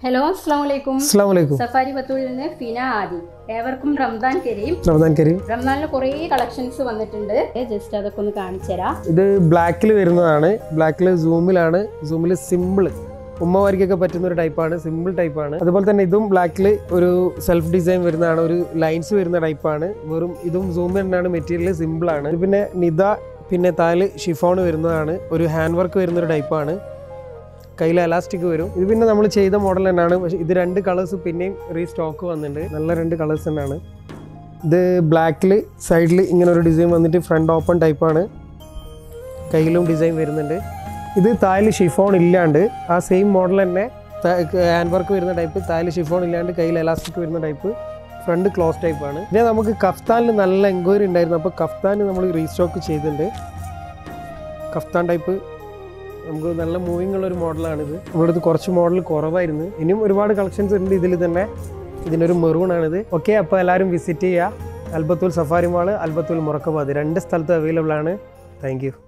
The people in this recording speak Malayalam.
ഹലോ അസ്സാം വലൈക്കും അസ്സാം വലൈക്കും സഫാരി ബത്തൂരിൽ നിന്ന് ഫിന ആദി ഏവർക്കും റംദാൻ കരീം റമദാൻ കരീം റംദാനിൽ കുറേ കളക്ഷൻസ് വന്നിട്ടുണ്ട് ജസ്റ്റ് അതൊക്കെ ഒന്ന് കാണിച്ചു തരാം ഇത് ബ്ലാക്കിൽ വരുന്നതാണ് ബ്ലാക്കിൽ സൂമിലാണ് സൂമിൽ സിമ്പിൾ ഉമ്മമാർക്കൊക്കെ പറ്റുന്ന ഒരു ടൈപ്പാണ് സിമ്പിൾ ടൈപ്പാണ് അതുപോലെ തന്നെ ഇതും ബ്ലാക്കിൽ ഒരു സെൽഫ് ഡിസൈൻ വരുന്നതാണ് ഒരു ലൈൻസ് വരുന്ന ടൈപ്പാണ് വെറും ഇതും സൂം തന്നെയാണ് മെറ്റീരിയൽ സിമ്പിൾ ആണ് ഇത് പിന്നെ നിത പിന്നെ താല് ഷിഫോൺ വരുന്നതാണ് ഒരു ഹാൻഡ് വർക്ക് വരുന്ന ഒരു ടൈപ്പാണ് കയ്യിൽ എലാസ്റ്റിക് വരും ഇത് പിന്നെ നമ്മൾ ചെയ്ത മോഡൽ തന്നെയാണ് പക്ഷേ ഇത് രണ്ട് കളേഴ്സ് പിന്നെയും റീസ്റ്റോക്ക് വന്നിട്ടുണ്ട് നല്ല രണ്ട് കളേഴ്സ് തന്നെയാണ് ഇത് ബ്ലാക്കിൽ സൈഡിൽ ഇങ്ങനെ ഒരു ഡിസൈൻ വന്നിട്ട് ഫ്രണ്ട് ഓപ്പൺ ടൈപ്പാണ് കയ്യിലും ഡിസൈൻ വരുന്നുണ്ട് ഇത് താല് ഷിഫോൺ ഇല്ലാണ്ട് ആ സെയിം മോഡൽ തന്നെ ഹാൻഡ് വർക്ക് വരുന്ന ടൈപ്പ് താല് ഷിഫോൺ ഇല്ലാണ്ട് കയ്യിൽ എലാസ്റ്റിക് വരുന്ന ടൈപ്പ് ഫ്രണ്ട് ക്ലോസ് ടൈപ്പാണ് പിന്നെ നമുക്ക് കഫ്താനിൽ നല്ല എൻക്വയറി ഉണ്ടായിരുന്നു അപ്പോൾ കഫ്താൻ നമ്മൾ റീസ്റ്റോക്ക് ചെയ്തിട്ടുണ്ട് കഫ്താൻ ടൈപ്പ് നമുക്ക് നല്ല മൂവിങ് ഉള്ള ഒരു മോഡലാണിത് നമ്മുടെ അടുത്ത് കുറച്ച് മോഡൽ കുറവായിരുന്നു ഇനിയും ഒരുപാട് കളക്ഷൻസ് ഉണ്ട് ഇതിൽ തന്നെ ഇതിൻ്റെ ഒരു മെറൂൺ ആണിത് ഓക്കെ അപ്പോൾ എല്ലാവരും വിസിറ്റ് ചെയ്യുക അൽബത്തുൽ സഫാരി മാള് അൽബത്തുൽ മുറക്കബാദ് രണ്ട് സ്ഥലത്ത് അവൈലബിൾ ആണ് താങ്ക് യു